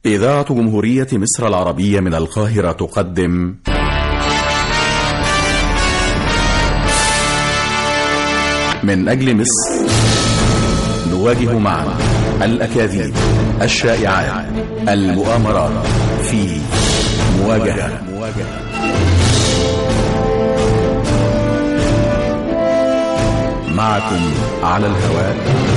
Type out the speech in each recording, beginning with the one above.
إذاعة جمهورية مصر العربية من القاهرة تقدم من أجل مصر نواجه معا الأكاذيب الشائعات المؤامرات في مواجهة معكم على الهواء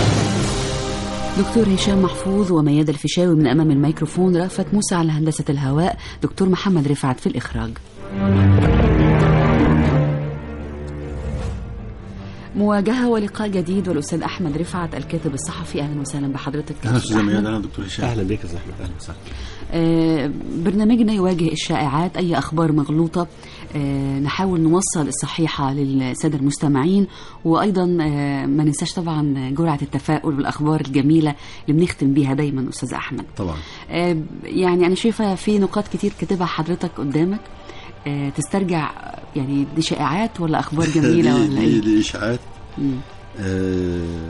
دكتور هشام محفوظ وميادة الفيشاوي من أمام الميكروفون رأفت موسى على هندسة الهواء دكتور محمد رفعت في الإخراج مواجهة ولقاء جديد والأستاذ أحمد رفعت الكاتب الصحفي أهلا وسهلا بحضرتك اهلا أستاذ استاذ أحمد. ميادة اهلا دكتور هشام اهلا بك يا استاذ احمد اهلا وسهلا آه، برنامجنا يواجه الشائعات أي أخبار مغلوطة آه، نحاول نوصل الصحيحة للسادة المستمعين وأيضا آه، ما ننساش طبعا جرعة التفاؤل والأخبار الجميلة اللي بنختم بيها دايما أستاذ أحمد طبعا آه، يعني أنا شايفة في نقاط كتير كاتبها حضرتك قدامك آه، تسترجع يعني دي شائعات ولا أخبار جميلة دي, ولا دي, إيه؟ دي اشاعات مم. آه،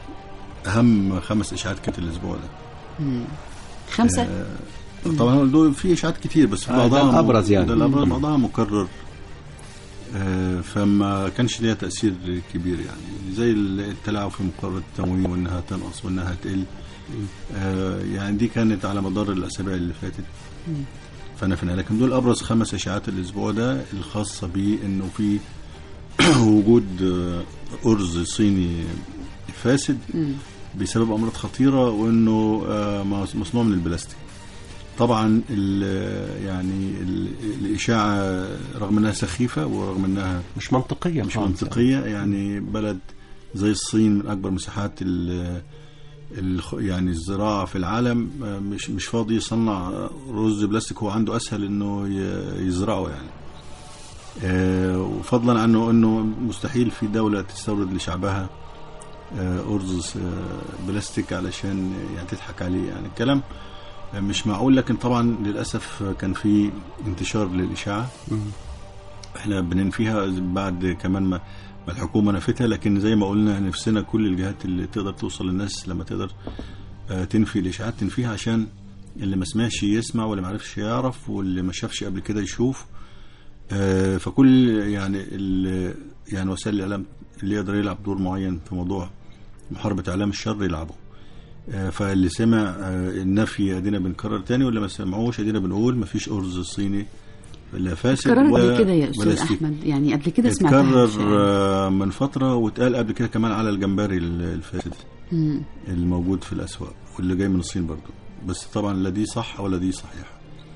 اهم خمس اشاعات كانت الاسبوع ده مم. خمسة آه، طبعا دول في اشاعات كتير بس آه، بعضها ده الأبرز يعني. ده الابرز مم. بعضها مكرر آه، فما كانش ليها تاثير كبير يعني زي التلاعب في مقررة التموين وانها تنقص وانها تقل آه، يعني دي كانت على مدار الاسابيع اللي فاتت فنفنا لكن دول ابرز خمس اشاعات الاسبوع ده الخاصه بانه في وجود آه، ارز صيني فاسد مم. بسبب امراض خطيره وانه آه، مصنوع من البلاستيك طبعا ال- يعني ال- الاشاعه رغم انها سخيفه ورغم انها مش منطقيه مش خالص منطقيه يعني بلد زي الصين من اكبر مساحات ال الخ- يعني الزراعه في العالم آه، مش مش فاضي يصنع رز بلاستيك هو عنده اسهل انه ي- يزرعه يعني آه، وفضلا عنه انه مستحيل في دوله تستورد لشعبها آه، ارز آه، بلاستيك علشان يعني تضحك عليه يعني الكلام آه، مش معقول لكن طبعا للاسف كان في انتشار للاشاعه مم. احنا بننفيها بعد كمان ما ما الحكومه نفتها لكن زي ما قلنا نفسنا كل الجهات اللي تقدر توصل للناس لما تقدر آه، تنفي الاشاعات تنفيها عشان اللي ما سمعش يسمع واللي ما عرفش يعرف واللي ما شافش قبل كده يشوف آه، فكل يعني ال- يعني وسائل الاعلام اللي يقدر يلعب دور معين في موضوع محاربه اعلام الشر يلعبه آه، فاللي سمع آه، النفي ادينا بنكرر تاني واللي ما سمعوش ادينا بنقول ما فيش ارز صيني لا فاسد كررت ولا قبل كده يا أستاذ بلاستيك. أحمد يعني قبل كده سمعتها اتكرر شائعة. آه، من فترة واتقال قبل كده كمان على الجمبري ال- الفاسد مم. الموجود في الأسواق واللي جاي من الصين برضو بس طبعا لا دي صح ولا دي صحيح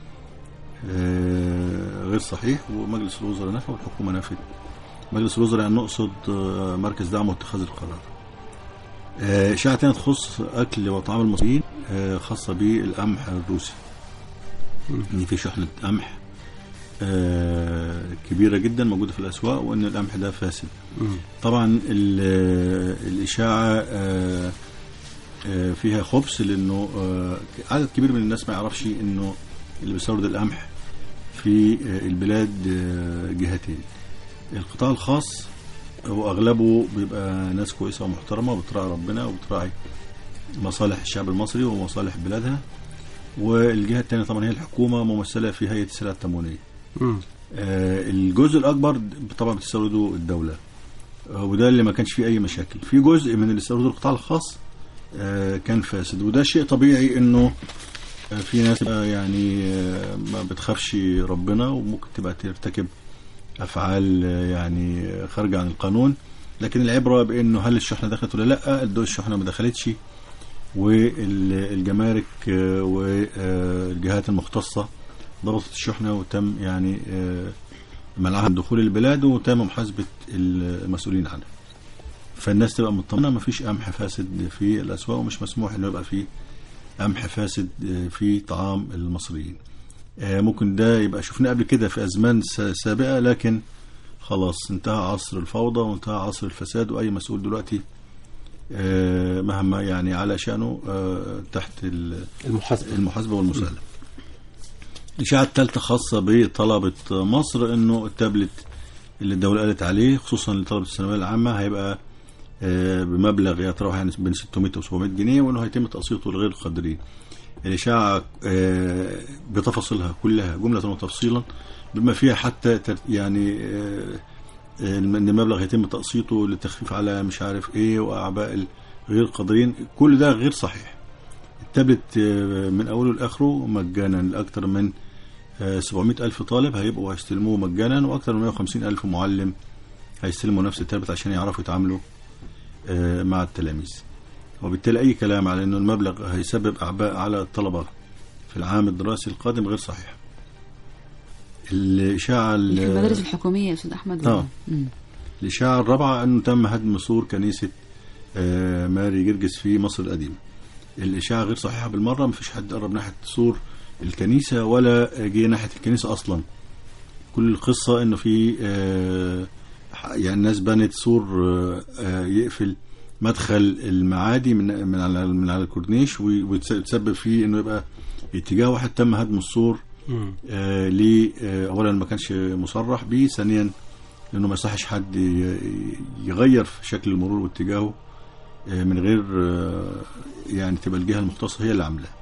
آه، غير صحيح ومجلس الوزراء نفى والحكومة نفت مجلس الوزراء يعني نقصد آه، مركز دعم واتخاذ القرار آه، إشاعة تانية تخص أكل وطعام المصريين آه، خاصة بالقمح الروسي إن في شحنة قمح آه، كبيرة جدا موجودة في الأسواق وإن القمح ده فاسد مم. طبعا ال- الإشاعة آه، آه، فيها خبث لأنه آه، عدد كبير من الناس ما يعرفش إنه اللي بيستورد القمح في آه، البلاد آه، جهتين القطاع الخاص هو أغلبه بيبقى ناس كويسة ومحترمة وبتراعي ربنا وبتراعي مصالح الشعب المصري ومصالح بلادها والجهة الثانية طبعا هي الحكومة ممثلة في هيئة السلع التموينية مم. آه، الجزء الاكبر طبعا بتستورده الدوله آه، وده اللي ما كانش فيه اي مشاكل في جزء من اللي استورده القطاع الخاص آه، كان فاسد وده شيء طبيعي انه آه، في ناس آه، يعني آه، ما بتخافش ربنا وممكن تبقى ترتكب افعال آه، يعني آه، خارجه عن القانون لكن العبره بانه هل الشحنه دخلت ولا لا الدول الشحنه ما دخلتش والجمارك آه، والجهات المختصه ضبطت الشحنه وتم يعني آه، منعها من دخول البلاد وتم محاسبه المسؤولين عنها. فالناس تبقى مطمنه ما فيش قمح فاسد في الاسواق ومش مسموح انه يبقى في قمح فاسد آه، في طعام المصريين. آه، ممكن ده يبقى شفناه قبل كده في ازمان س- سابقه لكن خلاص انتهى عصر الفوضى وانتهى عصر الفساد واي مسؤول دلوقتي آه، مهما يعني على شانه آه، تحت ال- المحاسبه المحاسبه والمساءله. الإشاعة الثالثة خاصة بطلبة مصر إنه التابلت اللي الدولة قالت عليه خصوصا لطلبة الثانوية العامة هيبقى آه، بمبلغ يتراوح يعني بين 600 و 700 جنيه وإنه هيتم تقسيطه لغير القادرين. الإشاعة آه، بتفاصيلها كلها جملة وتفصيلا بما فيها حتى تر- يعني آه، آه، ان المبلغ يتم تقسيطه للتخفيف على مش عارف ايه واعباء غير قادرين كل ده غير صحيح التابلت آه، من اوله لاخره مجانا لاكثر من آه، 700 الف طالب هيبقوا هيستلموه مجانا واكثر من 150 الف معلم هيستلموا نفس التابلت عشان يعرفوا يتعاملوا آه، مع التلاميذ وبالتالي اي كلام على انه المبلغ هيسبب اعباء على الطلبه في العام الدراسي القادم غير صحيح الاشاعه ال- في المدارس الحكوميه يا استاذ احمد آه. مم. الإشاعة الرابعة أنه تم هدم سور كنيسة آه، ماري جرجس في مصر القديمة الإشاعة غير صحيحة بالمرة مفيش حد قرب ناحية سور الكنيسة ولا جه ناحية الكنيسة أصلا كل القصة أنه في آه، يعني الناس بنت سور آه، آه، يقفل مدخل المعادي من من على من على الكورنيش وي- ويتسبب فيه انه يبقى اتجاه واحد تم هدم السور مم. آه، ليه آه، اولا ما كانش مصرح بيه ثانيا لانه ما يصحش حد ي- يغير في شكل المرور واتجاهه آه، من غير آه، يعني تبقى الجهه المختصه هي اللي عاملاه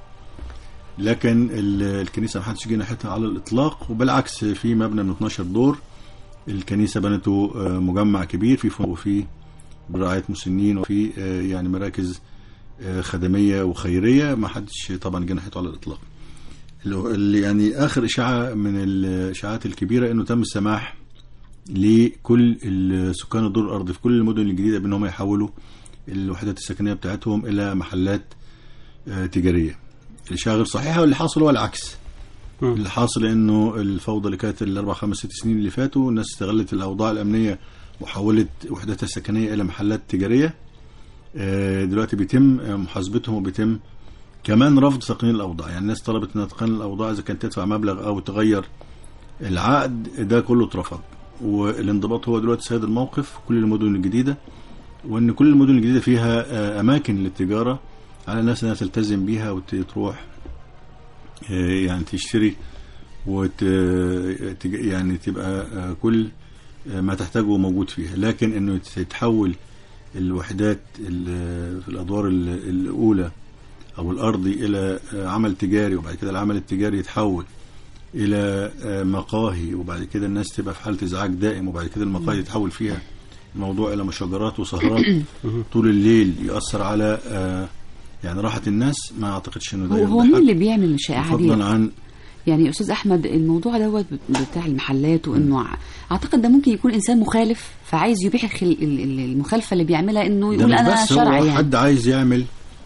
لكن ال- الكنيسه ما حدش جه ناحيتها على الاطلاق وبالعكس في مبنى من 12 دور الكنيسه بنته آه، مجمع كبير في فندق وفي برعايه مسنين وفي آه، يعني مراكز آه، خدميه وخيريه ما حدش طبعا جه ناحيته على الاطلاق اللي- اللي يعني اخر اشاعه من الاشاعات الكبيره انه تم السماح لكل سكان الدور الارضي في كل المدن الجديده بانهم يحولوا الوحدات السكنيه بتاعتهم الى محلات آه، تجاريه الاشاعه غير صحيحه واللي حاصل هو العكس مم. اللي حاصل انه الفوضى اللي كانت الاربع خمس ست سنين اللي فاتوا الناس استغلت الاوضاع الامنيه وحولت وحداتها السكنيه الى محلات تجاريه آه، دلوقتي بيتم آه، محاسبتهم وبيتم كمان رفض تقنين الاوضاع يعني الناس طلبت انها تقنن الاوضاع اذا كانت تدفع مبلغ او تغير العقد ده كله اترفض والانضباط هو دلوقتي سيد الموقف في كل المدن الجديده وان كل المدن الجديده فيها آه، اماكن للتجاره على الناس انها تلتزم بيها وتروح يعني تشتري وت تج- يعني تبقى آه، كل آه، ما تحتاجه موجود فيها لكن انه تتحول الوحدات ال- في الادوار ال- الاولى او الارضي الى آه، عمل تجاري وبعد كده العمل التجاري يتحول الى آه، مقاهي وبعد كده الناس تبقى في حاله ازعاج دائم وبعد كده المقاهي يتحول فيها الموضوع الى مشاجرات وسهرات طول الليل يؤثر على آه، يعني راحه الناس ما اعتقدش انه ده هو هو يرضي مين حد. اللي بيعمل الشائعه دي فضلا عن يعني يا استاذ احمد الموضوع دوت بتاع المحلات وانه ع- اعتقد ده ممكن يكون انسان مخالف فعايز يبيح الخل... ال- ال- المخالفه اللي بيعملها انه ده يقول مش انا بس هو شرعي يعني حد عايز يعمل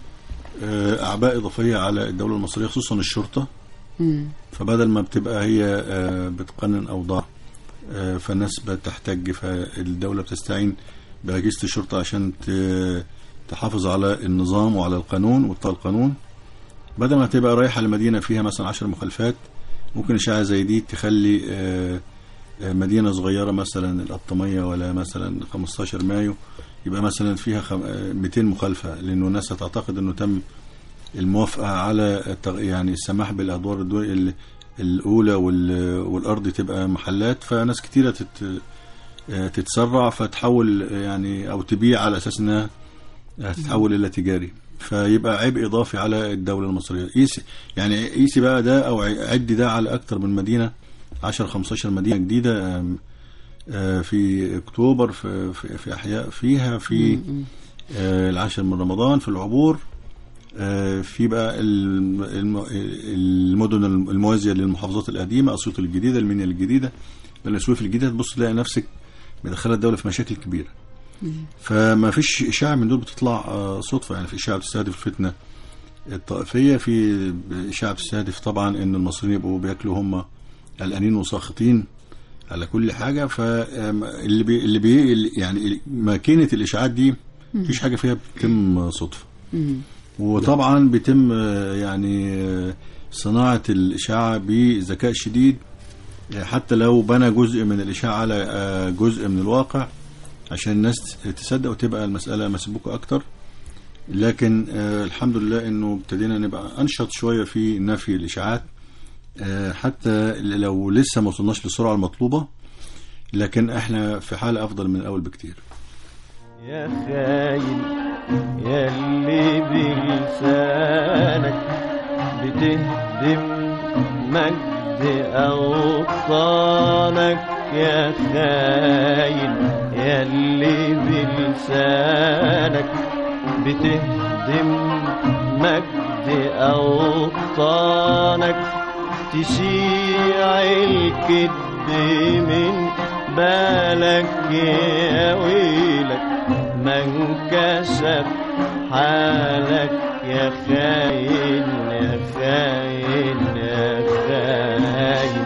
آه، اعباء اضافيه على الدوله المصريه خصوصا الشرطه مم. فبدل ما بتبقى هي آه، بتقنن اوضاع آه، فالناس بتحتاج فالدوله بتستعين باجهزه الشرطه عشان ت- تحافظ على النظام وعلى القانون وابطاء القانون بدل ما تبقى رايحه لمدينه فيها مثلا 10 مخالفات ممكن اشاعه زي دي تخلي آه، آه، مدينه صغيره مثلا القطاميه ولا مثلا 15 مايو يبقى مثلا فيها خم- آه، 200 مخالفه لانه الناس هتعتقد انه تم الموافقه على التغ- يعني السماح بالادوار الدو- ال- الاولى وال- والارض تبقى محلات فناس كتيره تت آه، تتسرع فتحول آه، يعني او تبيع على اساس انها هتتحول الى تجاري فيبقى عبء اضافي على الدوله المصريه قيسي يعني قيسي بقى ده او عدي ده على اكتر من مدينه 10 15 مدينه جديده آم، آه، في اكتوبر في, في, في احياء فيها في آه، العاشر من رمضان في العبور آه، في بقى الم- الم- المدن الموازيه للمحافظات القديمه اسيوط الجديده المنيا الجديده بني سويف الجديده تبص تلاقي نفسك مدخله الدوله في مشاكل كبيره فما فيش اشاعه من دول بتطلع آه، صدفه يعني في اشاعه بتستهدف الفتنه الطائفيه في اشاعه بتستهدف طبعا ان المصريين يبقوا بياكلوا هم قلقانين وساخطين على كل حاجه فاللي بي اللي بي اللي- يعني ماكينه الاشاعات دي مفيش حاجه فيها بتتم صدفه مم. وطبعا بيتم آه، يعني آه، صناعه الاشاعه بذكاء شديد آه، حتى لو بنى جزء من الاشاعه على آه، جزء من الواقع عشان الناس تصدق وتبقى المساله مسبوكه اكتر لكن آه، الحمد لله انه ابتدينا نبقى انشط شويه في نفي الاشاعات آه، حتى لو لسه ما وصلناش للسرعه المطلوبه لكن احنا في حاله افضل من الاول بكتير يا خاين يا اللي بلسانك بتهدم مجد أوطانك يا خاين ياللي بلسانك بتهدم مجد أوطانك تشيع الكذب من بالك يا ويلك من كشف حالك يا خاين يا خاين يا خاين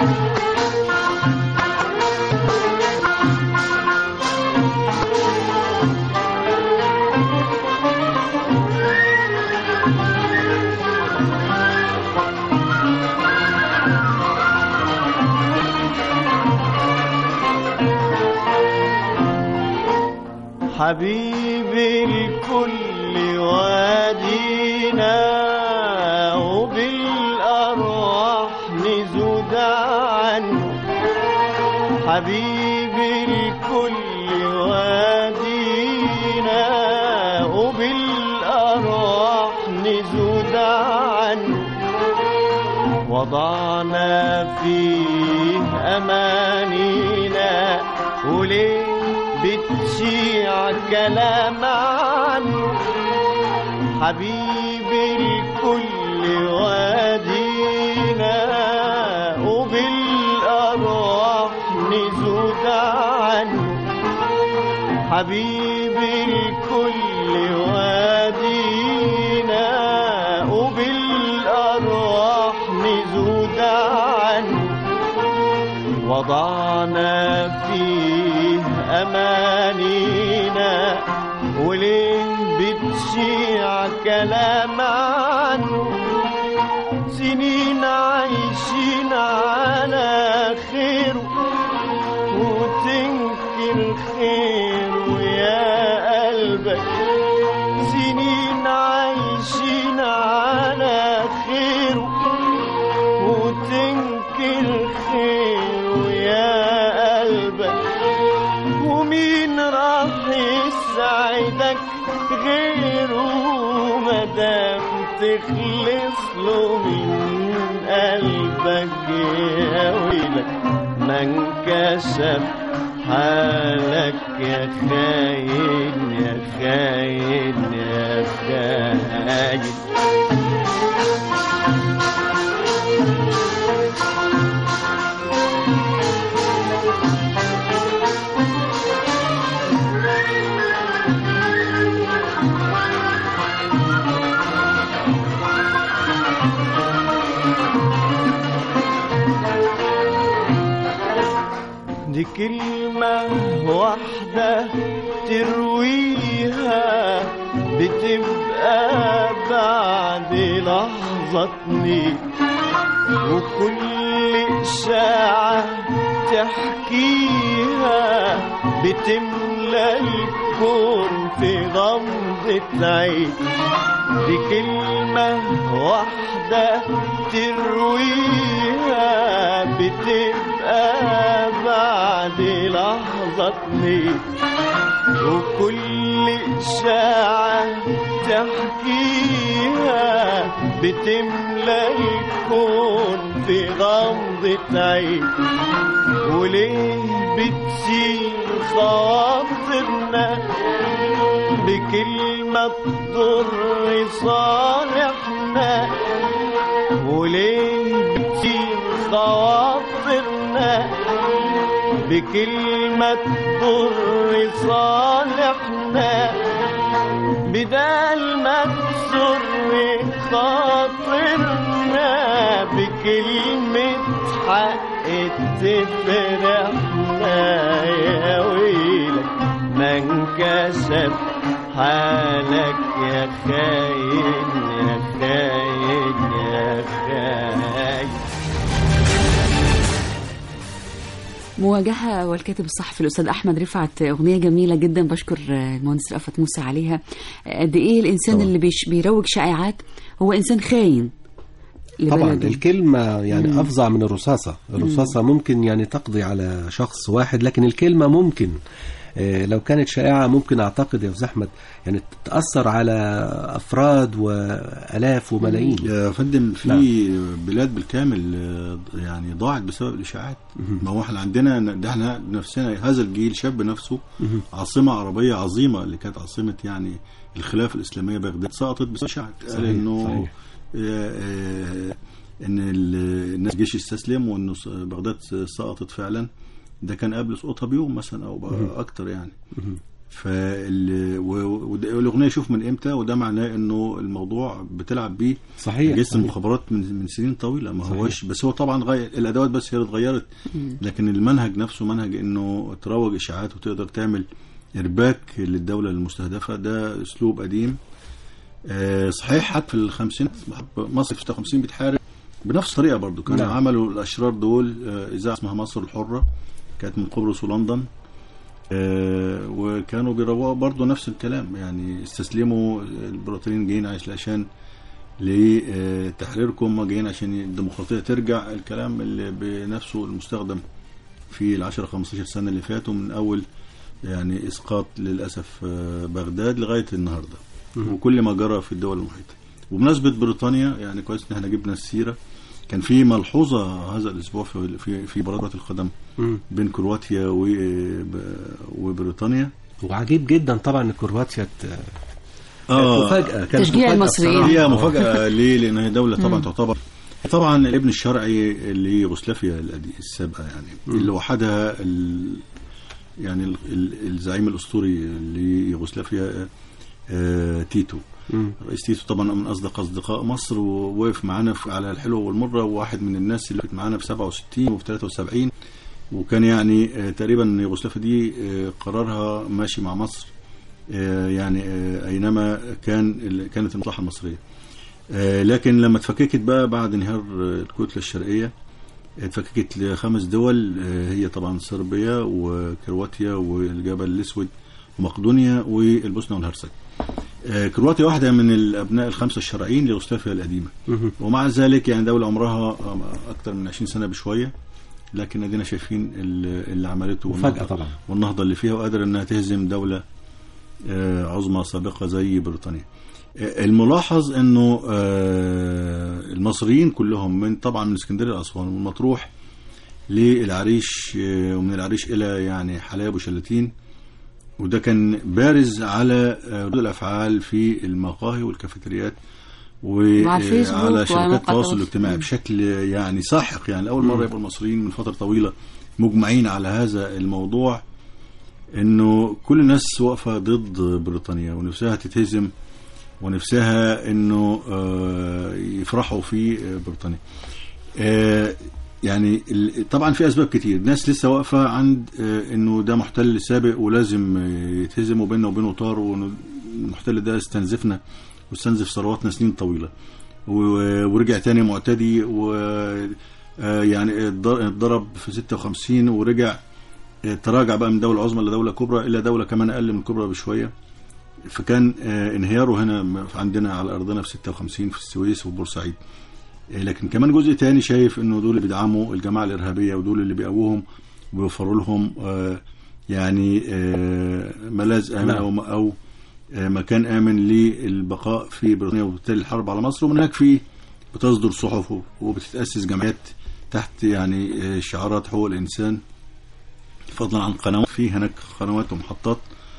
حبيبي الكل وادينا وبالأرواح نزود عنه حبيبي الكل وادينا وبالأرواح نزود عنه وضعنا فيه أمانينا وليه بتشيع كلام عنه حبيبي الكل وادينا وبالأرواح نزود عنه حبيبي الكل وادينا وبالأرواح نزود عنه وضعنا فيه أمانينا وليه بتشيع كلام عنه سنين عايشين على خيره وتنكر خيره يا قلبك سنين عايشين على خيره وتنكر خيره يا قلبك ومين راح يسعدك غيره مدام تخلص له من قلبك يا ويلك من كشف حالك يا خاين يا خاين يا خاين دي كلمة واحدة ترويها بتبقى بعد لحظة اتنين وكل إشاعة تحكيها بتملى الكون في غمضة عين دي كلمة واحدة ترويها بتبقى بعد لحظة اتنين وكل إشاعة تحكيها بتملى الكون في غمضة عين وليه بتشيل خاطرنا بكلمة تضر صالحنا وليه بتشيل خواطرنا بكلمة تضر صالحنا بدال ما تسر خاطرنا بكلمة حق تفرحنا يا ويلك من كشف حالك يا خاين يا خاين يا خاين مواجهة والكاتب الصحفي الأستاذ أحمد رفعت أغنية جميلة جدا بشكر المهندس رأفت موسى عليها قد إيه الإنسان طبعا. اللي بيش بيروج شائعات هو إنسان خاين طبعا لبلده. الكلمة يعني أفظع من الرصاصة الرصاصة ممكن يعني تقضي على شخص واحد لكن الكلمة ممكن آه، لو كانت شائعة ممكن أعتقد يا أستاذ أحمد يعني تأثر على أفراد وآلاف وملايين يا فندم في نعم. بلاد بالكامل آه، يعني ضاعت بسبب الاشاعات ما هو احنا عندنا ده احنا نفسنا هذا الجيل شاب نفسه عاصمه عربيه عظيمه اللي كانت عاصمه يعني الخلافه الاسلاميه بغداد سقطت بسبب الاشاعات قال صحيح، انه صحيح. آه، آه، ان ال- الناس الجيش استسلم وانه س- بغداد سقطت فعلا ده كان قبل سقوطها بيوم مثلا او بقى اكتر يعني فال و- وده- والاغنيه شوف من امتى وده معناه انه الموضوع بتلعب بيه صحيح اجهزه صحيح. المخابرات من من سنين طويله ما صحيح. هوش بس هو طبعا غير الادوات بس هي اللي اتغيرت لكن المنهج نفسه منهج انه تروج اشاعات وتقدر تعمل ارباك للدوله المستهدفه ده اسلوب قديم آه، صحيح حتى في الخمسينات مصر في 56 بتحارب بنفس الطريقه برضو كانوا نعم. عملوا الاشرار دول آه، اذاعه اسمها مصر الحره كانت من قبرص ولندن آه، وكانوا بيروقوا برضو نفس الكلام يعني استسلموا البريطانيين جايين عشان لتحريركم جايين عشان الديمقراطيه ترجع الكلام اللي بنفسه المستخدم في ال 10 15 سنه اللي فاتوا من اول يعني اسقاط للاسف آه، بغداد لغايه النهارده وكل ما جرى في الدول المحيطه وبمناسبه بريطانيا يعني كويس ان احنا جبنا السيره كان في ملحوظه هذا الاسبوع في في في مباراه كرة القدم مم. بين كرواتيا وب- وبريطانيا وعجيب جدا طبعا ان كرواتيا ت- كانت آه. مفاجأة كانت تشجيع مفاجأة المصريين. بصراحة. هي آه. مفاجأة ليه؟ لأن هي دولة طبعا تعتبر طبعا الابن الشرعي ليوغوسلافيا القدي- السابقة يعني اللي وحدها ال... يعني ال... ال- الزعيم الأسطوري ليوغوسلافيا آه، تيتو مم. رئيس تيتو طبعا من أصدق أصدقاء مصر ووقف معانا في على الحلوة والمرة وواحد من الناس اللي وقفت معانا في 67 وفي 73 وكان يعني آه، تقريبا يوغوسلافيا دي آه، قرارها ماشي مع مصر آه، يعني آه، اينما كان ال- كانت المصلحه المصريه آه، لكن لما اتفككت بقى بعد انهيار آه، الكتله الشرقيه اتفككت لخمس دول آه، هي طبعا صربيا وكرواتيا والجبل الاسود ومقدونيا والبوسنه والهرسك آه، كرواتيا واحده من الابناء الخمسه الشرعيين ليوغوسلافيا القديمه مهم. ومع ذلك يعني دوله عمرها آه، اكثر من 20 سنه بشويه لكن ادينا شايفين ال- اللي عملته مفاجأة والنهضة- طبعا والنهضه اللي فيها وقادر انها تهزم دوله آه، عظمى سابقه زي بريطانيا. آه، الملاحظ انه آه، المصريين كلهم من طبعا من اسكندريه لاسوان ومن مطروح للعريش آه، ومن العريش الى يعني حلايب وشلاتين وده كان بارز على آه، ردود الافعال في المقاهي والكافيتريات وعلى الفيسبوك وعلى شبكات ومواقع التواصل التواصل. الاجتماعي مم. بشكل يعني ساحق يعني اول مره يبقى المصريين من فتره طويله مجمعين على هذا الموضوع انه كل الناس واقفه ضد بريطانيا ونفسها تتهزم ونفسها انه آه، يفرحوا في آه، بريطانيا آه، يعني ال- طبعا في اسباب كتير الناس لسه واقفه عند آه، انه ده محتل سابق ولازم آه، يتهزم وبيننا وبينه طار وإنه المحتل ده استنزفنا واستنزف ثرواتنا سنين طويله و- ورجع تاني معتدي و آه، يعني اتض- اتضرب في 56 ورجع آه، تراجع بقى من دوله عظمى لدوله كبرى الى دوله كمان اقل من الكبرى بشويه فكان آه، انهياره هنا م- عندنا على ارضنا في 56 في السويس وبورسعيد آه، لكن كمان جزء تاني شايف انه دول اللي بيدعموا الجماعه الارهابيه ودول اللي بيقووهم ويوفروا لهم آه، يعني آه، ملاذ امن نعم. او او آه، مكان امن للبقاء في بريطانيا وبالتالي الحرب على مصر ومن هناك في بتصدر صحف وبتتاسس جمعيات تحت يعني آه، شعارات حقوق الانسان فضلا عن قنوات في هناك قنوات ومحطات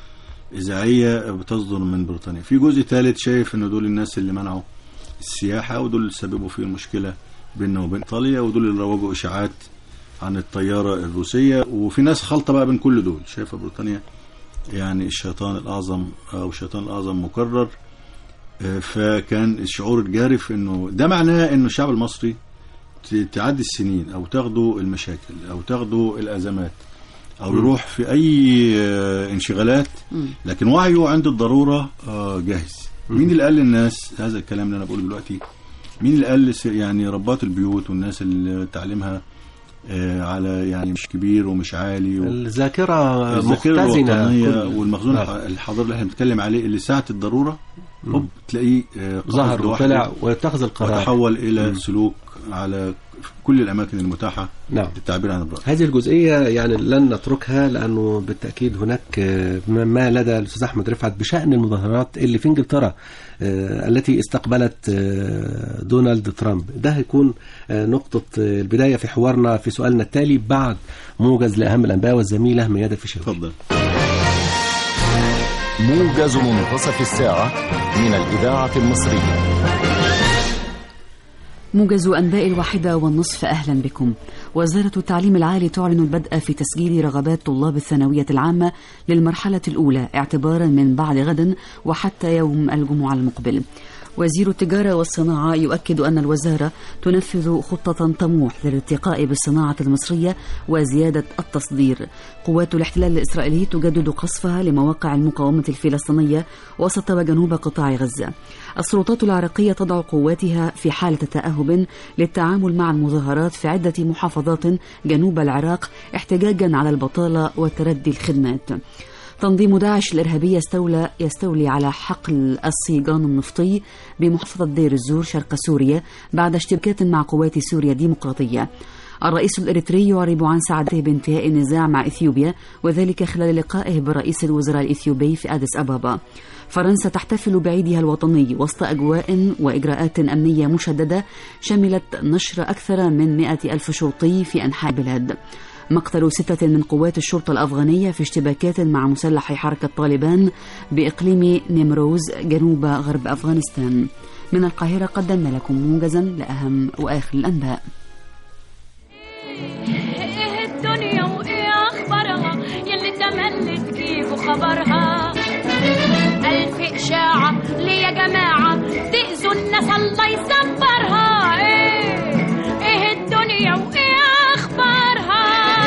اذاعيه بتصدر من بريطانيا في جزء ثالث شايف ان دول الناس اللي منعوا السياحه ودول اللي سببوا في المشكله بيننا وبين ايطاليا ودول اللي روجوا اشاعات عن الطياره الروسيه وفي ناس خلطه بقى بين كل دول شايفه بريطانيا يعني الشيطان الاعظم او الشيطان الاعظم مكرر آه، فكان الشعور الجارف انه ده معناه انه الشعب المصري ت- تعدي السنين او تاخدوا المشاكل او تاخدوا الازمات او يروح في اي آه، انشغالات مم. لكن وعيه عند الضروره آه، جاهز مين اللي قال للناس هذا الكلام اللي انا بقوله دلوقتي مين اللي قال لس- يعني ربات البيوت والناس اللي تعليمها آه، على يعني مش كبير ومش عالي و... الذاكرة الذاكره مختزنة الوطنيه كل- والمخزون آه. الح- الحضاري اللي احنا بنتكلم عليه اللي ساعه الضروره هوب تلاقيه آه، قفز ظهر لوحده وطلع واتخذ القرار وتحول الى سلوك على كل الاماكن المتاحه نعم للتعبير عن الراي هذه الجزئية يعني لن نتركها لأنه بالتأكيد هناك آه، ما لدى الأستاذ أحمد رفعت بشأن المظاهرات اللي في إنجلترا آه، التي استقبلت آه، دونالد ترامب ده هيكون آه، نقطة آه، البداية في حوارنا في سؤالنا التالي بعد موجز لأهم الأنباء والزميلة ميادة الفيشاوي اتفضل موجز منتصف الساعة من الإذاعة المصرية موجز أنباء الواحدة والنصف أهلا بكم وزارة التعليم العالي تعلن البدء في تسجيل رغبات طلاب الثانوية العامة للمرحلة الأولى اعتبارا من بعد غد وحتى يوم الجمعة المقبل وزير التجارة والصناعة يؤكد أن الوزارة تنفذ خطة طموح للارتقاء بالصناعة المصرية وزيادة التصدير قوات الاحتلال الإسرائيلي تجدد قصفها لمواقع المقاومة الفلسطينية وسط وجنوب قطاع غزة السلطات العراقية تضع قواتها في حالة تأهب للتعامل مع المظاهرات في عدة محافظات جنوب العراق احتجاجا على البطالة وتردي الخدمات تنظيم داعش الإرهابي يستولى يستولي على حقل الصيغان النفطي بمحافظة دير الزور شرق سوريا بعد اشتباكات مع قوات سوريا الديمقراطية الرئيس الإريتري يعرب عن سعادته بانتهاء النزاع مع إثيوبيا وذلك خلال لقائه برئيس الوزراء الإثيوبي في أديس أبابا فرنسا تحتفل بعيدها الوطني وسط أجواء وإجراءات أمنية مشددة شملت نشر أكثر من 100 ألف شرطي في أنحاء البلاد مقتل ستة من قوات الشرطة الأفغانية في اشتباكات مع مسلحي حركة طالبان بإقليم نيمروز جنوب غرب أفغانستان من القاهرة قدمنا لكم موجزا لأهم وآخر الأنباء ايه الدنيا وايه اخبارها يلي تملي تجيبوا خبرها الف اشاعة ليه يا جماعة تأذوا الناس الله يصبرها ايه ايه الدنيا وايه اخبارها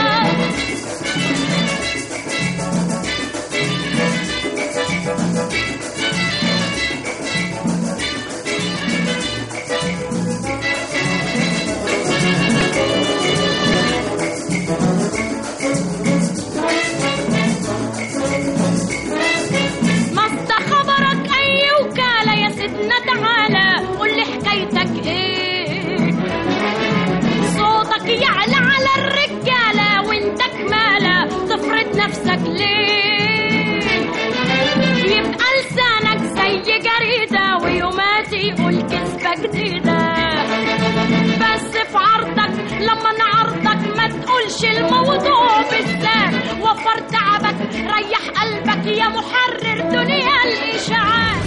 مصد خبرك اي وكالة يا سيدنا تعالى قول لي حكايتك ايه صوتك يعلى على الرجالة وانت كمالة تفرض نفسك ليه يبقى لسانك زي جريدة ويوماتي يقول كذبة جديدة بس في عرضك لما نعرضك ما تقولش الموضوع بالذات وفر تعبك ريح قلبك يا محرر دنيا الإشاعات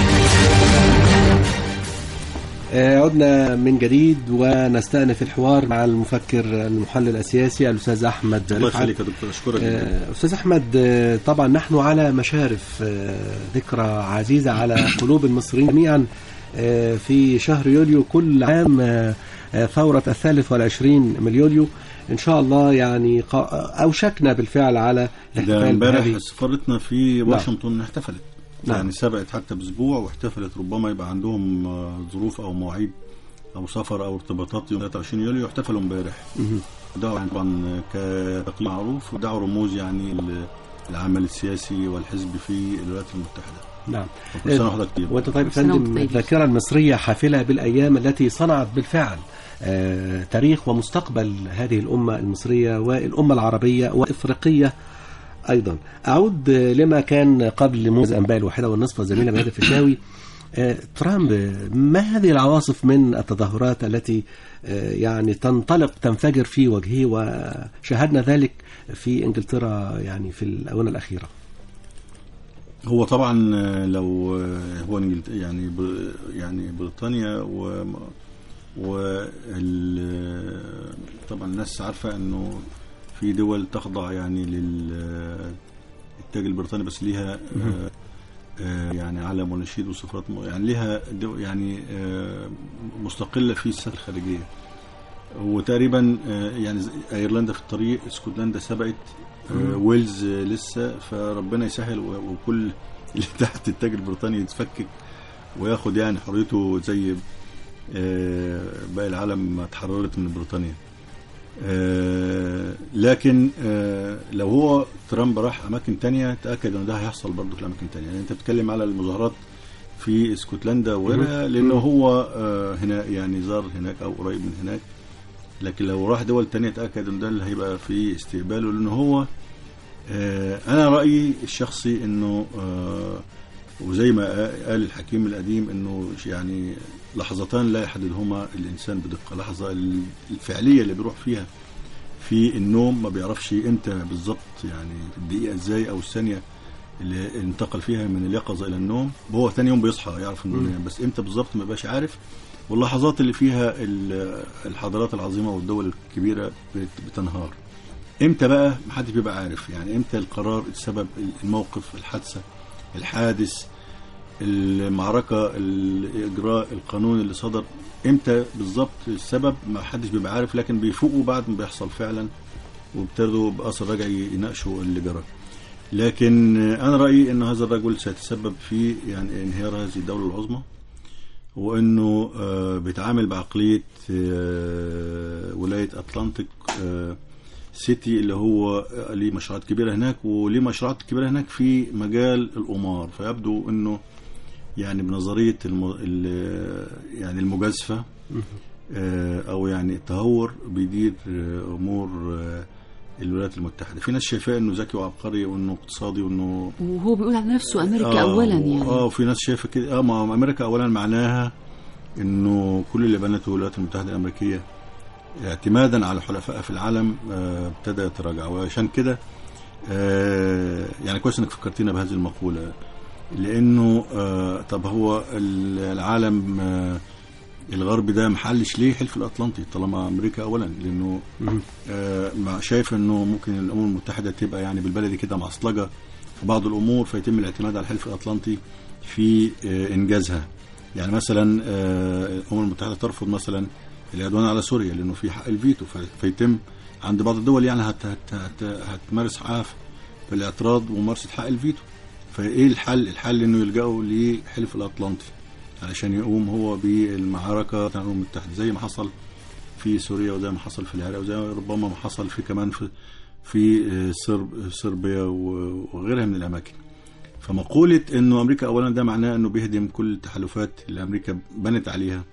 آه، عدنا من جديد ونستأنف الحوار مع المفكر المحلل السياسي الأستاذ أحمد الله رفعت يخليك يا دكتور اشكرك جدا. آه، أستاذ أحمد آه، طبعا نحن على مشارف آه، ذكرى عزيزة على قلوب المصريين جميعا آه، في شهر يوليو كل عام آه، آه، ثورة الثالث والعشرين من يوليو إن شاء الله يعني قا- أوشكنا بالفعل على ده الاحتفال امبارح بهذه سفارتنا في واشنطن احتفلت نعم. يعني سبقت حتى باسبوع واحتفلت ربما يبقى عندهم آه، ظروف او مواعيد او سفر او ارتباطات يوم 23 يوليو احتفلوا امبارح ده طبعا كتقليد معروف ودعوا رموز يعني ال- العمل السياسي والحزب في الولايات المتحده نعم وكل سنه وحضرتك طيب وانت طيب يا سنة وانت فندم طيب. الذاكره المصريه حافله بالايام التي صنعت بالفعل آه، تاريخ ومستقبل هذه الامه المصريه والامه العربيه والافريقيه ايضا اعود آه، لما كان قبل موز انباء الواحده والنصف والزميله ميادة الفيشاوي آه، ترامب آه، ما هذه العواصف من التظاهرات التي آه، يعني تنطلق تنفجر في وجهه وشاهدنا ذلك في انجلترا يعني في الاونه الاخيره هو طبعا آه، لو آه، هو إنجلت- يعني ب- يعني بريطانيا و وال طبعا الناس عارفه انه في دول تخضع يعني للتاج البريطاني بس ليها آه، آه، يعني علم ونشيد وصفات م- يعني ليها دو يعني آه، مستقله في السياسه الخارجيه وتقريبا آه، يعني زي- ايرلندا في الطريق اسكتلندا سبقت آه، ويلز آه، لسه فربنا يسهل و- وكل اللي تحت التاج البريطاني يتفكك وياخد يعني حريته زي آه، باقي العالم ما اتحررت من بريطانيا آه، لكن آه، لو هو ترامب راح اماكن تانية تاكد ان ده هيحصل برضه في اماكن تانية يعني انت بتتكلم على المظاهرات في اسكتلندا وغيرها لانه هو آه، هنا يعني زار هناك او قريب من هناك لكن لو راح دول تانية اتاكد ان ده اللي هيبقى في استقباله لانه هو آه، انا رايي الشخصي انه آه، وزي ما قال الحكيم القديم انه يعني لحظتان لا يحددهما الانسان بدقه لحظه الفعليه اللي بيروح فيها في النوم ما بيعرفش امتى بالظبط يعني الدقيقه ازاي او الثانيه اللي انتقل فيها من اليقظه الى النوم وهو ثاني يوم بيصحى يعرف انه نام بس امتى بالظبط ما بيبقاش عارف واللحظات اللي فيها ال- الحضارات العظيمه والدول الكبيره بت- بتنهار امتى بقى محدش بيبقى عارف يعني امتى القرار السبب الموقف الحادثه الحادث المعركه الاجراء القانون اللي صدر امتى بالظبط السبب ما حدش بيبقى عارف لكن بيفوقوا بعد ما بيحصل فعلا وابتدوا باثر رجعي يناقشوا اللي جرى لكن انا رايي ان هذا الرجل سيتسبب في يعني انهيار هذه الدوله العظمى وانه آه، بيتعامل بعقليه آه، ولايه اتلانتيك آه، سيتي اللي هو آه، ليه مشروعات كبيره هناك وليه مشروعات كبيره هناك في مجال القمار فيبدو انه يعني بنظريه الم... ال- يعني المجازفه آه، او يعني التهور بيدير آه، امور آه، الولايات المتحده في ناس شايفاه انه ذكي وعبقري وانه اقتصادي وانه وهو بيقول على نفسه امريكا آه، اولا يعني اه وفي ناس شايفه كده اه ما امريكا اولا معناها انه كل اللي بنته الولايات المتحده الامريكيه اعتمادا على حلفائها في العالم آه، ابتدى يتراجع وعشان كده آه، يعني كويس انك فكرتينا بهذه المقوله لانه آه، طب هو ال- العالم آه، الغرب ده محلش ليه حلف الاطلنطي طالما امريكا اولا لانه آه، مع- شايف انه ممكن الامم المتحده تبقى يعني بالبلدي كده معصلجه في بعض الامور فيتم الاعتماد على الحلف الاطلنطي في آه، انجازها يعني مثلا آه، الامم المتحده ترفض مثلا العدوان على سوريا لانه في حق الفيتو في- فيتم عند بعض الدول يعني هت هت هت هتمارس حق في الاعتراض وممارسه حق الفيتو فايه الحل؟ الحل انه يلجأوا لحلف الاطلنطي علشان يقوم هو بالمعركه بتاع الامم المتحده زي ما حصل في سوريا وزي ما حصل في العراق وزي ما ربما ما حصل في كمان في في آه، صرب صربيا و- وغيرها من الاماكن فمقوله انه امريكا اولا ده معناه انه بيهدم كل التحالفات اللي امريكا بنت عليها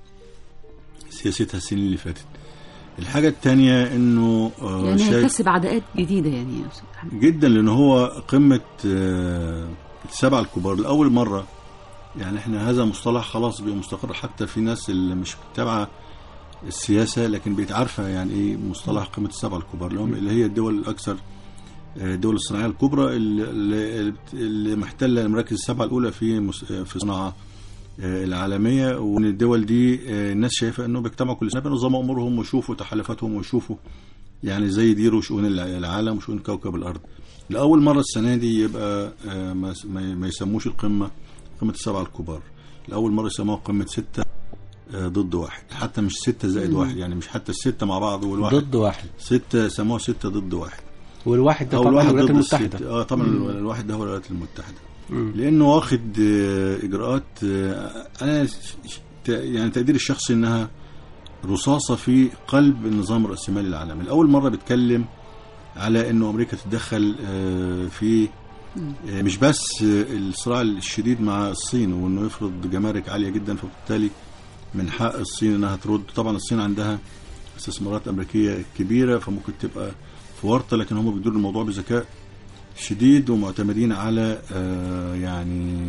سياستها السنين اللي فاتت الحاجه الثانيه انه آه، يعني شايف- هيكتسب عداءات جديده يعني يا أستاذ محمد. جدا لان هو قمه آه، السبعه الكبار لاول مره يعني احنا هذا مصطلح خلاص بقى مستقر حتى في ناس اللي مش متابعه السياسه لكن بقت عارفه يعني ايه مصطلح قمه السبعه الكبار اللي هم اللي هي الدول الاكثر آه، الدول الصناعيه الكبرى اللي, اللي- اللي محتله المراكز السبعه الاولى في مس- آه، في الصناعه آه، العالميه وان الدول دي آه، الناس شايفه انه بيجتمعوا كل سنه بينظموا امورهم ويشوفوا تحالفاتهم ويشوفوا يعني زي يديروا شؤون الع- العالم وشؤون كوكب الارض لاول مره السنه دي يبقى آه، ما ما- ما يسموش القمه قمه السبعه الكبار لاول مره يسموها قمه سته آه، ضد واحد حتى مش ستة زائد واحد يعني مش حتى الستة مع بعض والواحد ضد واحد ستة سموها ستة ضد واحد والواحد ده او طبعا الواحد الولايات ضد المتحده الستة اه طبعا الواحد ده هو الولايات المتحدة مم. لانه واخد آه، اجراءات آه، انا ش- ش- ت- يعني تقديري الشخصي انها رصاصه في قلب النظام الراسمالي العالمي لاول مره بتكلم على انه امريكا تتدخل آه، في آه، مش بس آه، الصراع الشديد مع الصين وانه يفرض جمارك عاليه جدا فبالتالي من حق الصين انها ترد طبعا الصين عندها استثمارات امريكيه كبيره فممكن تبقى في ورطه لكن هم بيدوروا الموضوع بذكاء شديد ومعتمدين على آه، يعني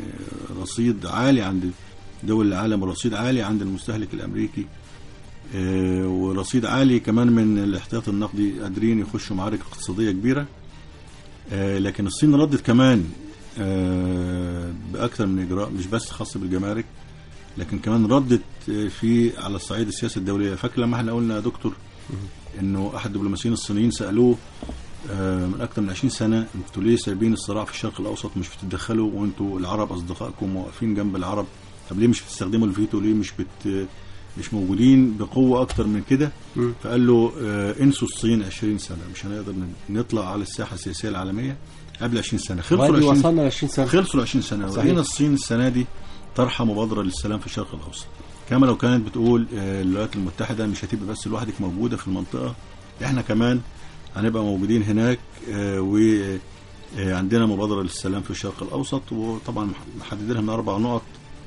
رصيد عالي عند دول العالم ورصيد عالي عند المستهلك الامريكي آه، ورصيد عالي كمان من الاحتياط النقدي قادرين يخشوا معارك اقتصاديه كبيره آه، لكن الصين ردت كمان آه، باكثر من اجراء مش بس خاص بالجمارك لكن كمان ردت آه، في على الصعيد السياسه الدوليه فاكر لما احنا قلنا يا دكتور انه احد الدبلوماسيين الصينيين سالوه آه، من اكثر من 20 سنه انتوا ليه سايبين الصراع في الشرق الاوسط مش بتتدخلوا وانتوا العرب اصدقائكم واقفين جنب العرب طب ليه مش بتستخدموا الفيتو ليه مش بت مش موجودين بقوه اكتر من كده فقال له آه، انسوا الصين 20 سنه مش هنقدر ن- نطلع على الساحه السياسيه العالميه قبل 20 سنه خلصوا ال وادي 20 وصلنا ل 20 سنه خلصوا ال 20 سنه صحيح. ولقينا الصين السنه دي طرحه مبادره للسلام في الشرق الاوسط كما لو كانت بتقول آه، الولايات المتحده مش هتبقى بس لوحدك موجوده في المنطقه احنا كمان هنبقى موجودين هناك وعندنا مبادره للسلام في الشرق الاوسط وطبعا محددينها من اربع نقط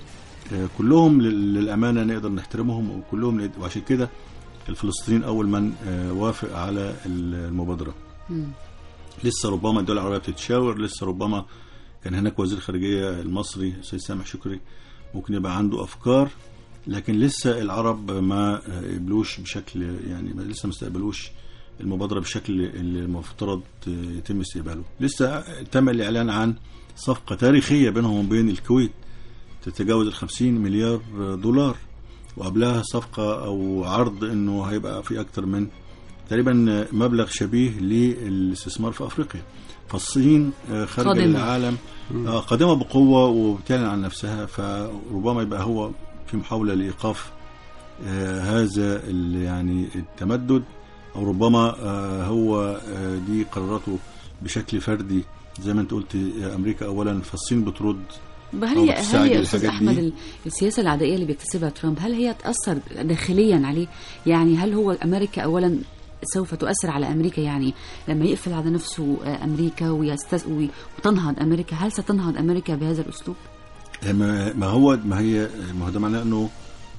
آه، كلهم لل- للامانه نقدر نحترمهم وكلهم نقدر- وعشان كده الفلسطينيين اول من آه، وافق على المبادره مم. لسه ربما الدول العربيه بتتشاور لسه ربما كان هناك وزير الخارجيه المصري السيد سامح شكري ممكن يبقى عنده افكار لكن لسه العرب ما قبلوش بشكل يعني ما لسه ما استقبلوش المبادره بالشكل اللي المفترض يتم استقباله لسه تم الاعلان عن صفقه تاريخيه بينهم وبين الكويت تتجاوز ال 50 مليار دولار وقبلها صفقه او عرض انه هيبقى في اكتر من تقريبا مبلغ شبيه للاستثمار في افريقيا فالصين آه، خارجه قادمة. للعالم آه، قادمه بقوه وبتعلن عن نفسها فربما يبقى هو في محاوله لايقاف آه، هذا ال- يعني التمدد او ربما آه، هو آه، دي قراراته بشكل فردي زي ما انت قلت آه، امريكا اولا فالصين بترد هل أو هي هل بتستعجل يا استاذ الحاجات احمد دي. ال- السياسه العدائيه اللي بيكتسبها ترامب هل هي تاثر داخليا عليه يعني هل هو امريكا اولا سوف تؤثر على امريكا يعني لما يقفل على نفسه آه، امريكا ويستز... وي- وتنهض امريكا هل ستنهض امريكا بهذا الاسلوب؟ ما ما هو ما هي ما هو ده معناه انه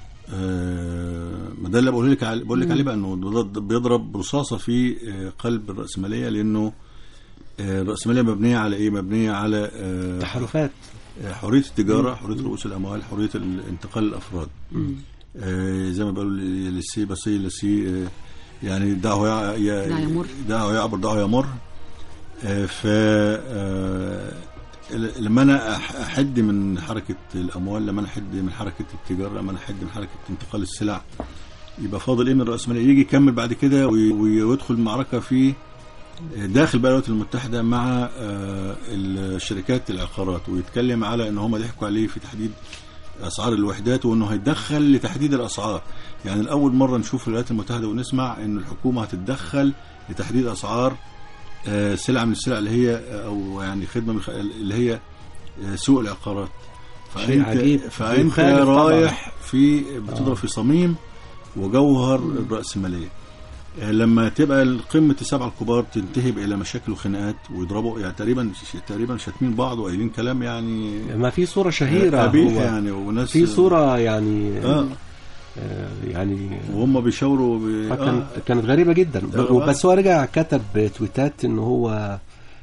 آه، ما ده اللي بقول لك على- بقول لك عليه بقى انه بيض- بيضرب رصاصه في آه، قلب الراسماليه لانه آه، الراسماليه مبنيه على ايه؟ مبنيه على آه، تحالفات آه، حريه التجاره، حريه رؤوس الاموال، حريه ال- انتقال الافراد. آه، زي ما بيقولوا لسي بسي لسي آه، يعني دعه يع- ي- دعه يمر. دعه يعبر دعه يمر آه، ف آه، ل- لما انا أح- احد من حركه الاموال لما انا احد من حركه التجاره لما انا احد من حركه انتقال السلع يبقى فاضل ايه من الراسماليه يجي يكمل بعد كده وي- وي- ويدخل معركه في داخل بقى الولايات المتحده مع آه، الشركات العقارات ويتكلم على ان هم ضحكوا عليه في تحديد اسعار الوحدات وانه هيتدخل لتحديد الاسعار يعني الاول مره نشوف في الولايات المتحده ونسمع ان الحكومه هتتدخل لتحديد اسعار آه، سلعه من السلع اللي هي او يعني خدمه من الخ- اللي هي آه، سوق العقارات شيء عجيب. فانت يخالف طبعاً. رايح في بتضرب في صميم وجوهر الراسماليه آه، لما تبقى قمه السبعه الكبار تنتهي الى مشاكل وخناقات ويضربوا يعني تقريبا تقريبا شاتمين بعض وقايلين كلام يعني ما في صورة شهيرة قبيح هو يعني وناس في صورة يعني اه آه، يعني وهم بيشاوروا ب... آه، آه. كانت كانت غريبة جدا آه. بس هو رجع كتب تويتات ان هو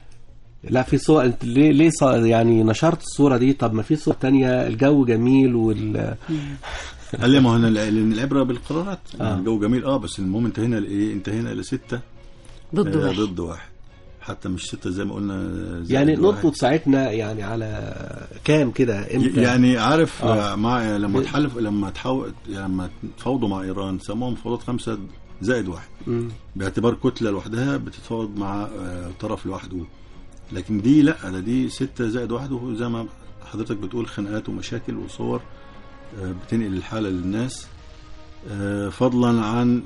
لا في صور انت ليه ليه ص- يعني نشرت الصورة دي طب ما في صورة تانية الجو جميل وال قال لي ما هو أنا لان العبره بالقرارات آه. آه. الجو جميل اه بس المهم انتهينا لايه؟ انتهينا لسته ضد آه واحد ضد واحد حتى مش سته زي ما قلنا زائد يعني واحد. نضبط ساعتنا يعني على كام كده امتى يعني عارف آه. آه. مع لما تحالف لما تحاول لما تفاوضوا مع ايران سموها مفاوضات خمسه زائد واحد مم. باعتبار كتله لوحدها بتتفاوض مع آه، طرف لوحده لكن دي لا ده دي ستة زائد واحد وزي ما حضرتك بتقول خناقات ومشاكل وصور آه، بتنقل الحالة للناس آه، فضلا عن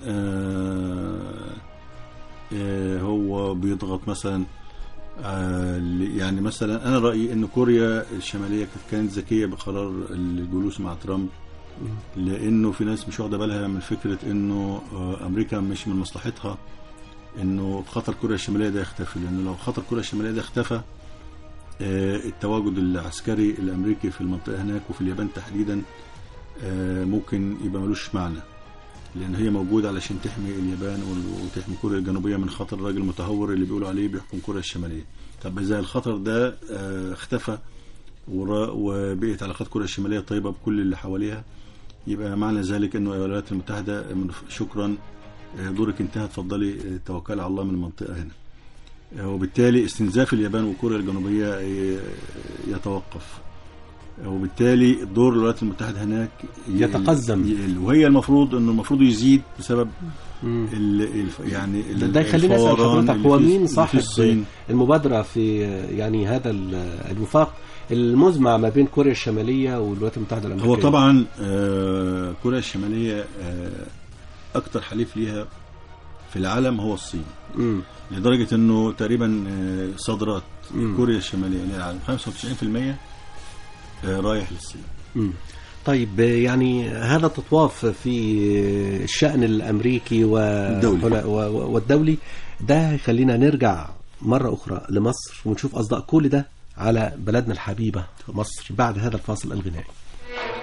آه، آه، هو بيضغط مثلا آه، ل- يعني مثلا انا رايي ان كوريا الشماليه كانت- كانت ذكيه بقرار الجلوس مع ترامب لانه في ناس مش واخده بالها من فكره انه آه، امريكا مش من مصلحتها انه خطر كوريا الشماليه ده يختفي لانه لو خطر كوريا الشماليه ده اختفى آه، التواجد العسكري الامريكي في المنطقه هناك وفي اليابان تحديدا آه، ممكن يبقى ملوش معنى لان هي موجوده علشان تحمي اليابان وال- وتحمي كوريا الجنوبيه من خطر الراجل المتهور اللي بيقولوا عليه بيحكم كوريا الشماليه طب اذا الخطر ده آه، اختفى ورا- وبقيت علاقات كوريا الشماليه طيبه بكل اللي حواليها يبقى معنى ذلك انه الولايات المتحده من- شكرا آه، دورك انتهى اتفضلي آه، توكلي على الله من المنطقه هنا آه، وبالتالي استنزاف اليابان وكوريا الجنوبيه آه، يتوقف آه، وبالتالي دور الولايات المتحده هناك يقل- يتقزم. يقل وهي المفروض انه المفروض يزيد بسبب مم. ال ال يعني ده, ال- ده يخليني اسال الفوران حضرتك اللي هو في- مين اللي في صاحب الصين المبادره في يعني هذا ال- الوفاق المزمع ما بين كوريا الشماليه والولايات المتحده الامريكيه هو طبعا آه، كوريا الشماليه آه، اكتر حليف ليها في العالم هو الصين مم. لدرجه انه تقريبا آه، صادرات مم. كوريا الشماليه للعالم 95% آه، رايح للصين مم. طيب يعني هذا التطواف في الشأن الأمريكي و... الدولي. هنا- و... و- والدولي ده يخلينا نرجع مرة أخرى لمصر ونشوف أصداء كل ده على بلدنا الحبيبة مصر بعد هذا الفاصل الغنائي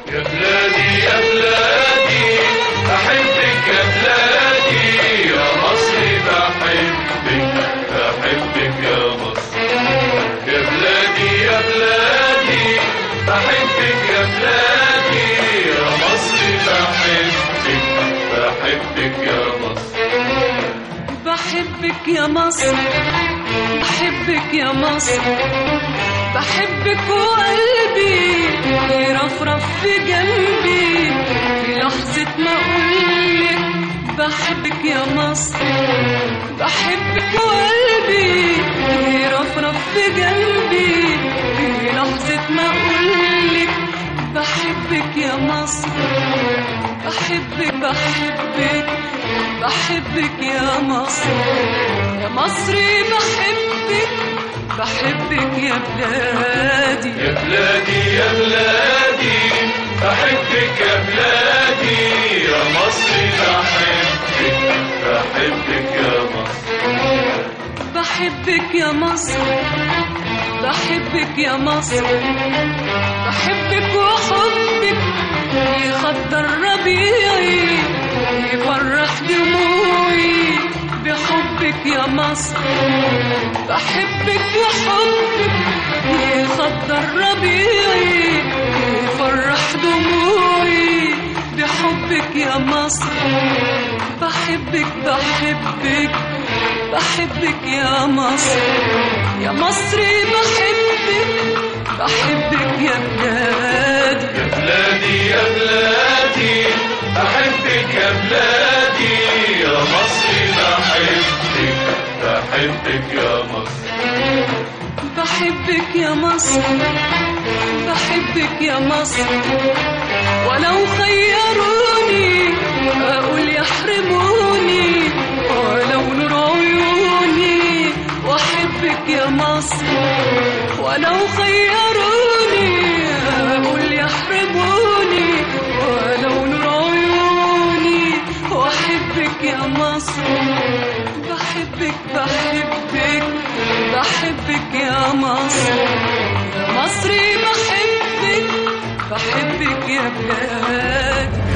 يا بلادي يا بلادي بحبك يا بلادي يا مصر بحبك بحبك يا مصر يا بلادي يا بلادي بحبك يا بلادي يا مصر بحبك بحبك يا مصر بحبك يا مصر بحبك يا مصر بحبك وقلبي يرفرف في جنبي في لحظة ما أقولك بحبك يا مصر بحبك وقلبي يرفرف في جنبي في لحظة ما أقولك بحبك يا مصر بحبك بحبك بحبك يا مصر يا مصري بحبك بحبك يا بلادي يا بلادي يا بلادي بحبك يا بلادي يا مصر بحبك بحبك يا مصر بحبك يا مصر بحبك يا مصر بحبك وحبك يخضر ربيعي يفرح دموعي بحبك يا مصر بحبك وحبك يخضر ربيعي يفرح دموعي بحبك يا مصر بحبك بحبك بحبك يا مصر يا مصري بحبك بحبك يا بلادي يا بلادي يا بلادي بحبك يا بلادي يا مصر بحبك بحبك يا مصر بحبك يا مصر بحبك يا مصر ولو خيروني أقول يحرموني ولو نور عيوني وأحبك يا مصر ولو خيروني أقول يحرموني ولو نور عيوني وأحبك يا مصر بحبك بحبك بحبك يا مصر يا مصري بحبك بحبك يا بلادي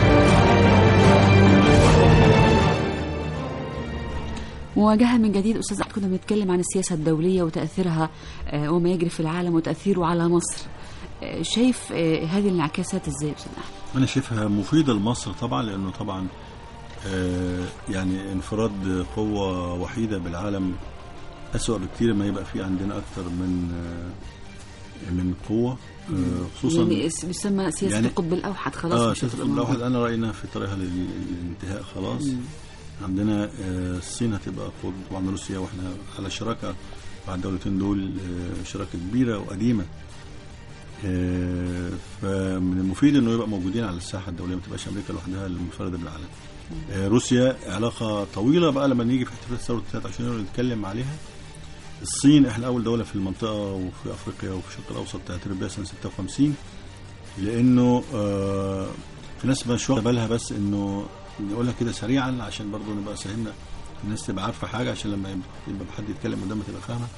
مواجهة من جديد أستاذ أحمد، كنا بنتكلم عن السياسة الدولية وتأثيرها آه، وما يجري في العالم وتأثيره على مصر آه، شايف آه، هذه الانعكاسات ازاي يا أستاذ أحمد؟ انا شايفها مفيده لمصر طبعا لانه طبعا آه، يعني انفراد قوه وحيده بالعالم اسوأ بكتير ما يبقى في عندنا اكتر من آه، من قوه آه، خصوصا يعني اس- بيسمى سياسة يعني- القطب الأوحد خلاص اه مش سياسه هتبقى القطب الاوحد موجودة. انا رايي انها في طريقها لل- للانتهاء خلاص عندنا آه، الصين هتبقى قطب طبعا روسيا واحنا على شراكه مع الدولتين دول آه، شراكه كبيره وقديمه آه، فمن المفيد انه يبقى موجودين على الساحه الدوليه ما تبقاش امريكا لوحدها المنفرده بالعالم. آه، روسيا علاقه طويله بقى لما نيجي في احتفالات ثوره 23 يونيو نتكلم عليها. الصين احنا اول دوله في المنطقه وفي افريقيا وفي الشرق الاوسط تعترف بها سنه 56 لانه آه، في ناس مش واخده بالها بس انه نقولها كده سريعا عشان برضه نبقى سهلنا الناس تبقى عارفه حاجه عشان لما يبقى حد يتكلم قدامها تبقى فاهمه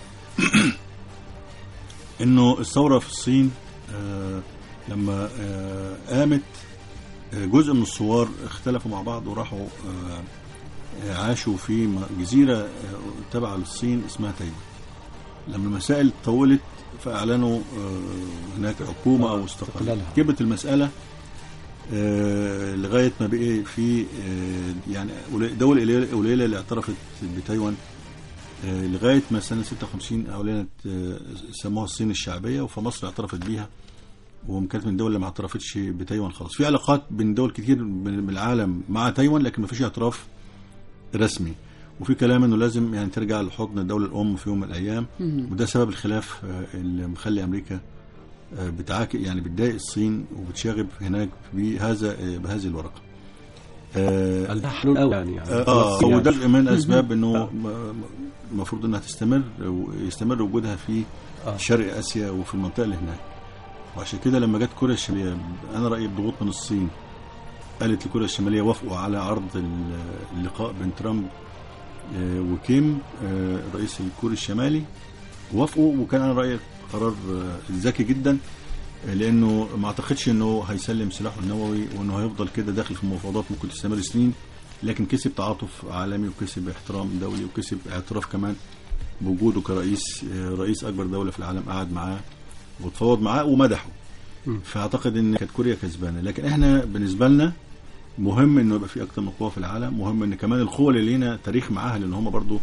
انه الثوره في الصين آه، لما آه، قامت آه، جزء من الثوار اختلفوا مع بعض وراحوا آه، آه، عاشوا في م- جزيره آه، تابعه للصين اسمها تايوان لما المسائل طولت فاعلنوا آه، هناك حكومه واستقلال استقلالها. كبت المساله آه، لغايه ما بقي في آه، يعني قليل- دول قليله قليلة اللي اعترفت بتايوان آه، لغايه ما سنه 56 اعلنت آه، سموها الصين الشعبيه فمصر اعترفت بيها وكانت من الدول اللي ما اعترفتش بتايوان خالص في علاقات بين دول كتير من العالم مع تايوان لكن ما فيش اعتراف رسمي وفي كلام انه لازم يعني ترجع لحضن الدوله الام في يوم من الايام وده سبب الخلاف آه، اللي مخلي امريكا آه، بتعاك يعني بتضايق الصين وبتشاغب هناك بهذا آه، بهذه الورقه آه، ده حلول قوي يعني, يعني اه خلاص وده يعني. من اسباب انه م- م- المفروض انها تستمر ويستمر وجودها في آه. شرق اسيا وفي المنطقه اللي هناك وعشان كده لما جت كوريا الشماليه انا رايي بضغوط من الصين قالت لكوريا الشماليه وافقوا على عرض ال- اللقاء بين ترامب آه، وكيم آه، رئيس الكوري الشمالي وافقوا وكان انا رايي قرار آه، ذكي جدا لانه ما اعتقدش انه هيسلم سلاحه النووي وانه هيفضل كده داخل في مفاوضات ممكن تستمر سنين لكن كسب تعاطف عالمي وكسب احترام دولي وكسب اعتراف كمان بوجوده كرئيس آه، رئيس اكبر دوله في العالم قعد معاه وتفاوض معاه ومدحه فاعتقد ان كانت كوريا كسبانه لكن احنا بالنسبه لنا مهم انه يبقى في اكتر من قوه في العالم مهم ان كمان القوه اللي لينا تاريخ معاها لان هم برضو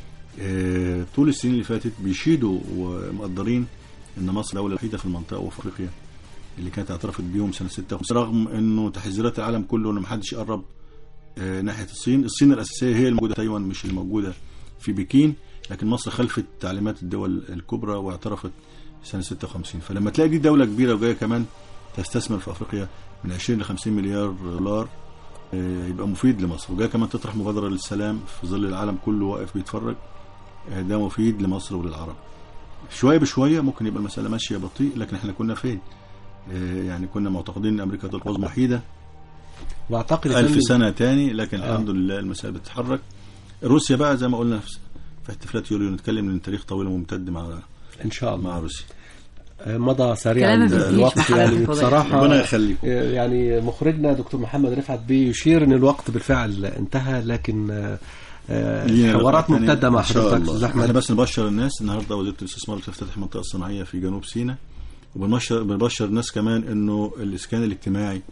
آه، طول السنين اللي فاتت بيشيدوا ومقدرين ان مصر دوله وحيده في المنطقه وفي افريقيا اللي كانت اعترفت بيهم سنه 56 رغم انه تحذيرات العالم كله انه محدش يقرب آه، ناحيه الصين، الصين الاساسيه هي الموجوده في تايوان مش الموجوده في بكين، لكن مصر خلفت تعليمات الدول الكبرى واعترفت سنه 56 فلما تلاقي دي دوله كبيره وجايه كمان تستثمر في افريقيا من 20 ل 50 مليار دولار آه، يبقى مفيد لمصر وجايه كمان تطرح مبادره للسلام في ظل العالم كله واقف بيتفرج آه، ده مفيد لمصر وللعرب شويه بشويه ممكن يبقى المساله ماشيه بطيء لكن احنا كنا فين؟ آه، يعني كنا معتقدين ان امريكا تبقى عظمى وحيده واعتقد يا ألف فندم- سنة تاني لكن آه. الحمد لله المسائل بتتحرك روسيا بقى زي ما قلنا في في احتفالات يوليو نتكلم ان التاريخ طويل وممتد مع ان شاء الله مع روسيا آه، مضى سريعا كلام ما بينتهيش الوقت مع حضرتك يعني والله. بصراحه ربنا يخليكم. آه، يعني مخرجنا دكتور محمد رفعت بيشير ان الوقت بالفعل انتهى لكن آه، آه، لينا حوارات لقاء تاني ممتده مع إن شاء حضرتك الله. استاذ احنا احمد بس نبشر الناس النهارده وزيره الاستثمار بتفتتح المنطقه الصناعيه في جنوب سيناء وبنبشر بنبشر الناس كمان انه الاسكان الاجتماعي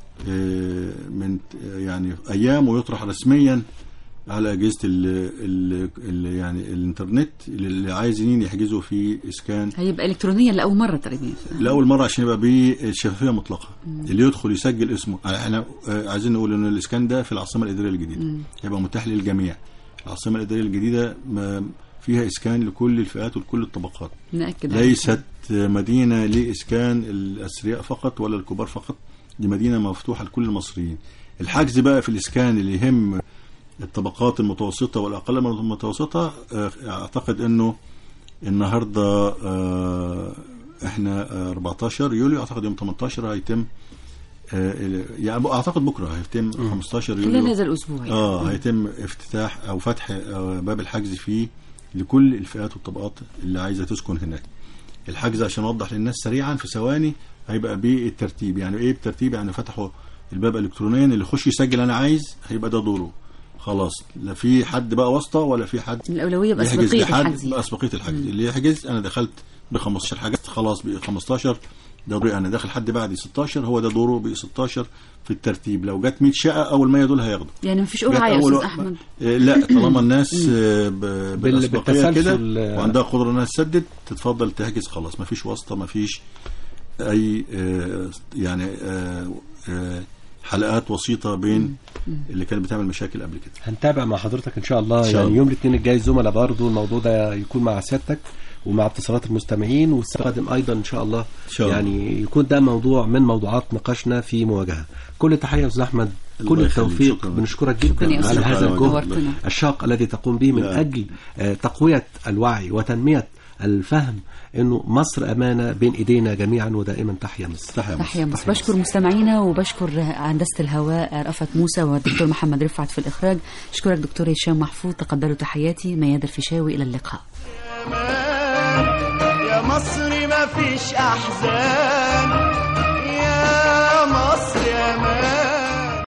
آه، من آه، يعني ايام ويطرح رسميا على اجهزه ال ال ال يعني الانترنت اللي عايزين يحجزوا فيه اسكان هيبقى الكترونيا لاول مره تقريبا لاول مره عشان يبقى بشفافيه مطلقه اللي يدخل يسجل اسمه احنا آه، عايزين نقول ان الاسكان ده في العاصمه الاداريه الجديده هيبقى متاح للجميع العاصمه الاداريه الجديده ما- فيها اسكان لكل الفئات ولكل الطبقات ناكد على ليست مدينه لاسكان الاثرياء فقط ولا الكبار فقط دي مدينه مفتوحه لكل المصريين الحجز بقى في الاسكان اللي يهم الطبقات المتوسطه والاقل من المتوسطه آه، اعتقد انه النهارده آه، احنا آه، 14 يوليو اعتقد يوم 18 هيتم آه، يعني اعتقد بكره هيتم 15 يوليو خلال هذا الاسبوع يعني. اه هيتم افتتاح او فتح آه، باب الحجز فيه لكل الفئات والطبقات اللي عايزه تسكن هناك الحجز عشان اوضح للناس سريعا في ثواني هيبقى بالترتيب يعني ايه بالترتيب يعني فتحوا الباب الكترونيا اللي يخش يسجل انا عايز هيبقى ده دوره خلاص لا في حد بقى واسطه ولا في حد الاولويه يحجز باسبقيه لحد الحجز باسبقيه الحجز اللي يحجز انا دخلت ب 15 حجزت خلاص ب 15 ده دوري انا داخل حد بعدي 16 هو ده دوره ب 16 في الترتيب لو جت 100 شقه اول 100 دول هياخدوا يعني مفيش جت قرعه يا أول استاذ وقت- احمد آه، لا طالما الناس آه، ب- بالاسبقيه كده بالتسلسل، آه. وعندها قدره انها تسدد تتفضل تحجز خلاص مفيش واسطه مفيش اي آه، يعني آه، آه، حلقات وسيطه بين اللي كانت بتعمل مشاكل قبل كده هنتابع مع حضرتك ان شاء الله إن شاء يعني الله. يوم الاثنين الجاي الزملاء برضه الموضوع ده يكون مع سيادتك ومع اتصالات المستمعين والقادم ايضا ان شاء الله إن شاء الله. يعني يكون ده موضوع من موضوعات نقاشنا في مواجهه كل تحيه يا استاذ احمد الله كل يخليك. التوفيق شكراً. بنشكرك شكراً جدا يا على أستاذ هذا أحمد. الجهد نورتنا. الشاق الذي تقوم به من لا. اجل آه، تقويه الوعي وتنميه الفهم انه مصر امانه بين ايدينا جميعا ودائما تحيا مصر تحيا مصر. تحية مصر بشكر مستمعينا وبشكر هندسة الهواء رأفت موسى والدكتور محمد رفعت في الإخراج أشكرك دكتور هشام محفوظ تقبلوا تحياتي ميادة الفيشاوي إلى اللقاء يا مصر ما فيش احزان